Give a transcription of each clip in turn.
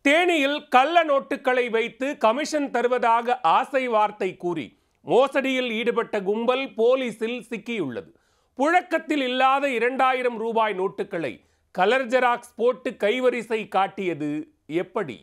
தேனியில் கள்ள நோட்டுகளை வைத்து கமிஷன் தருவதாக ஆசை வார்த்தை கூறி மோசடியில் ஈடுபட்ட கும்பல் போலீசில் சிக்கியுள்ளது புழக்கத்தில் இல்லாத இரண்டாயிரம் ரூபாய் நோட்டுகளை கலர் ஜெராக்ஸ் போட்டு கைவரிசை காட்டியது எப்படி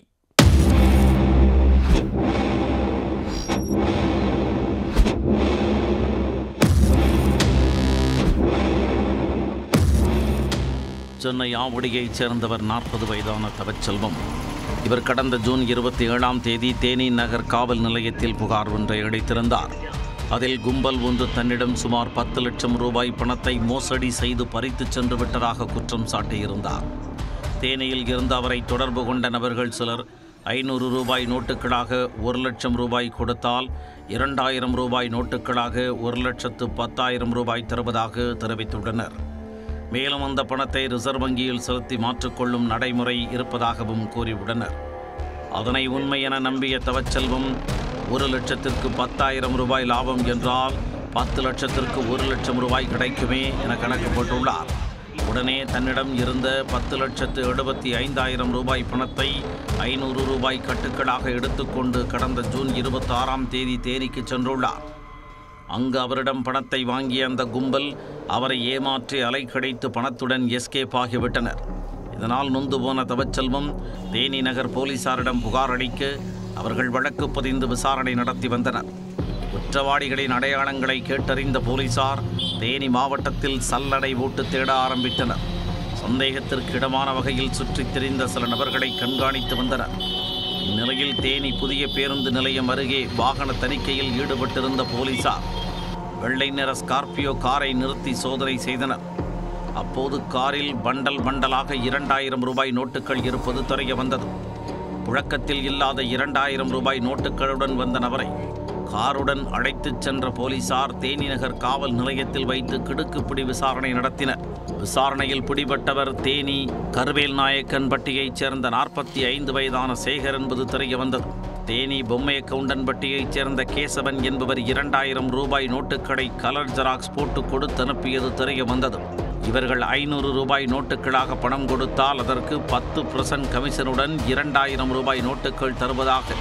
சென்னை ஆவடியைச் சேர்ந்தவர் நாற்பது வயதான தவச்செல்வம் இவர் கடந்த ஜூன் இருபத்தி ஏழாம் தேதி தேனி நகர் காவல் நிலையத்தில் புகார் ஒன்றை அளித்திருந்தார் அதில் கும்பல் ஒன்று தன்னிடம் சுமார் பத்து லட்சம் ரூபாய் பணத்தை மோசடி செய்து பறித்துச் சென்று விட்டதாக குற்றம் சாட்டியிருந்தார் தேனியில் இருந்து அவரை தொடர்பு கொண்ட நபர்கள் சிலர் ஐநூறு ரூபாய் நோட்டுகளாக ஒரு லட்சம் ரூபாய் கொடுத்தால் இரண்டாயிரம் ரூபாய் நோட்டுகளாக ஒரு லட்சத்து பத்தாயிரம் ரூபாய் தருவதாக தெரிவித்துள்ளனர் மேலும் அந்த பணத்தை ரிசர்வ் வங்கியில் செலுத்தி மாற்றிக்கொள்ளும் நடைமுறை இருப்பதாகவும் கூறியுள்ளனர் அதனை உண்மை என நம்பிய தவச்செல்வம் ஒரு லட்சத்திற்கு பத்தாயிரம் ரூபாய் லாபம் என்றால் பத்து லட்சத்திற்கு ஒரு லட்சம் ரூபாய் கிடைக்குமே என கணக்கு போட்டுள்ளார் உடனே தன்னிடம் இருந்த பத்து லட்சத்து எழுபத்தி ஐந்தாயிரம் ரூபாய் பணத்தை ஐநூறு ரூபாய் கட்டுக்களாக எடுத்துக்கொண்டு கடந்த ஜூன் இருபத்தி ஆறாம் தேதி தேனிக்கு சென்றுள்ளார் அங்கு அவரிடம் பணத்தை வாங்கிய அந்த கும்பல் அவரை ஏமாற்றி அலைக்கடைத்து பணத்துடன் எஸ்கேப் ஆகிவிட்டனர் இதனால் நொந்து போன தவச்செல்வம் தேனி நகர் போலீசாரிடம் புகார் அளிக்க அவர்கள் வழக்கு பதிந்து விசாரணை நடத்தி வந்தனர் குற்றவாளிகளின் அடையாளங்களை கேட்டறிந்த போலீசார் தேனி மாவட்டத்தில் சல்லடை போட்டு தேட ஆரம்பித்தனர் சந்தேகத்திற்கு இடமான வகையில் சுற்றித் திரிந்த சில நபர்களை கண்காணித்து வந்தனர் இந்நிலையில் தேனி புதிய பேருந்து நிலையம் அருகே வாகன தணிக்கையில் ஈடுபட்டிருந்த போலீசார் வெள்ளை நிற ஸ்கார்பியோ காரை நிறுத்தி சோதனை செய்தனர் அப்போது காரில் பண்டல் பண்டலாக இரண்டாயிரம் ரூபாய் நோட்டுகள் இருப்பது தெரிய வந்தது புழக்கத்தில் இல்லாத இரண்டாயிரம் ரூபாய் நோட்டுகளுடன் வந்த நபரை காருடன் அழைத்துச் சென்ற போலீசார் தேனி நகர் காவல் நிலையத்தில் வைத்து கிடுக்குப்பிடி விசாரணை நடத்தினர் விசாரணையில் பிடிபட்டவர் தேனி கருவேல் நாயக்கன்பட்டியைச் சேர்ந்த நாற்பத்தி ஐந்து வயதான சேகர் என்பது தெரிய வந்தது தேனி பொம்மையக்கவுண்டன்பட்டியைச் சேர்ந்த கேசவன் என்பவர் இரண்டாயிரம் ரூபாய் நோட்டுகளை கலர் ஜெராக்ஸ் போட்டு கொடுத்து அனுப்பியது தெரிய வந்தது இவர்கள் ஐநூறு ரூபாய் நோட்டுகளாக பணம் கொடுத்தால் அதற்கு பத்து பர்சன்ட் கமிஷனுடன் இரண்டாயிரம் ரூபாய் நோட்டுகள் தருவதாக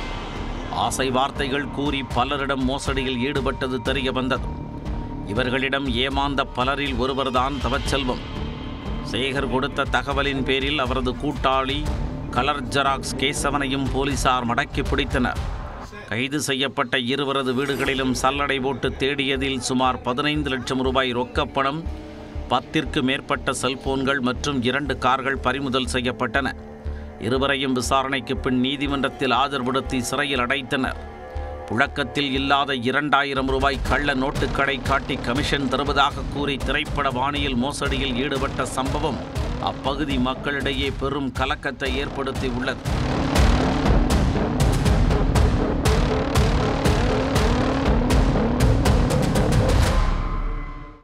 ஆசை வார்த்தைகள் கூறி பலரிடம் மோசடியில் ஈடுபட்டது தெரிய வந்தது இவர்களிடம் ஏமாந்த பலரில் ஒருவர்தான் தவச்செல்வம் சேகர் கொடுத்த தகவலின் பேரில் அவரது கூட்டாளி கலர் ஜெராக்ஸ் கேசவனையும் போலீசார் மடக்கி பிடித்தனர் கைது செய்யப்பட்ட இருவரது வீடுகளிலும் சல்லடை போட்டு தேடியதில் சுமார் பதினைந்து லட்சம் ரூபாய் ரொக்கப்பணம் பத்திற்கு மேற்பட்ட செல்போன்கள் மற்றும் இரண்டு கார்கள் பறிமுதல் செய்யப்பட்டன இருவரையும் விசாரணைக்கு பின் நீதிமன்றத்தில் ஆஜர்படுத்தி சிறையில் அடைத்தனர் புழக்கத்தில் இல்லாத இரண்டாயிரம் ரூபாய் கள்ள நோட்டுக்களை காட்டி கமிஷன் தருவதாக கூறி திரைப்பட வாணியில் மோசடியில் ஈடுபட்ட சம்பவம் அப்பகுதி மக்களிடையே பெரும் கலக்கத்தை ஏற்படுத்தி உள்ளது